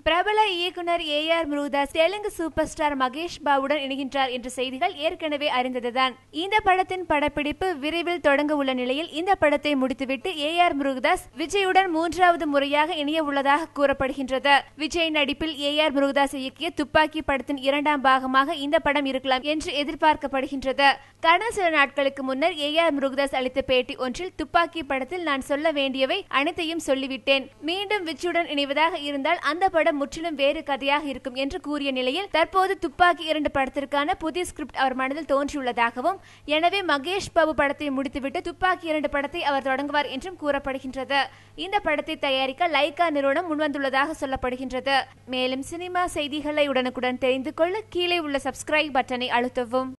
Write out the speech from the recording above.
பிரபல இயக்குனர் A R Murugadoss Telugu super star Mahesh பாபுடன் இணைகின்றார் என்ற செய்திகள் ஏற்கனவே அறிந்ததுதான் இந்த படத்தின் படப்பிடிப்பு விரைவில் தொடங்க உள்ள நிலையில் இந்த படத்தை முடித்துவிட்டு ஏ ஆர் முருகதாஸ் விஜயுடன் மூன்றாவது முறையாக இணைய உள்ளதாக கூறப்படுகின்றது விஜய் நடிப்பில் ஏ ஆர் முருகதாஸ் இயக்கிய துப்பாக்கி படத்தின் இரண்டாம் பாகமாக இந்த படம் இருக்கலாம் என்று எதிர்பார்க்கப்படுகின்றது கடந்த சில நாட்களுக்கு முன்னர் ஏ ஆர் முருகதாஸ் அளித்த பேட்டி ஒன்றில் துப்பாக்கி படத்தில் நான் சொல்ல வேண்டியவை அனைத்தையும் சொல்லிவிட்டேன் மீண்டும் விஜயுடன் இணைவதாக இருந்தால் அந்த படம் முற்றிலும் வேறு கதையாக இருக்கும் என்று கூறிய நிலையில் தற்போது துப்பாக்கி இரண்டு படத்திற்கான புதிய ஸ்கிரிப்ட் அவர் மனதில் தோன்றியுள்ளதாகவும் எனவே மகேஷ் பாபு படத்தை முடித்துவிட்டு துப்பாக்கி இரண்டு படத்தை அவர் தொடங்குவார் என்றும் கூறப்படுகின்றது இந்த படத்தை தயாரிக்க லைகா நிறுவனம் முன்வந்துள்ளதாக சொல்லப்படுகின்றது மேலும் சினிமா செய்திகளை உடனுக்குடன் தெரிந்து கொள்ள கீழே உள்ள சப்ஸ்கிரைப் பட்டனை அழுத்தவும்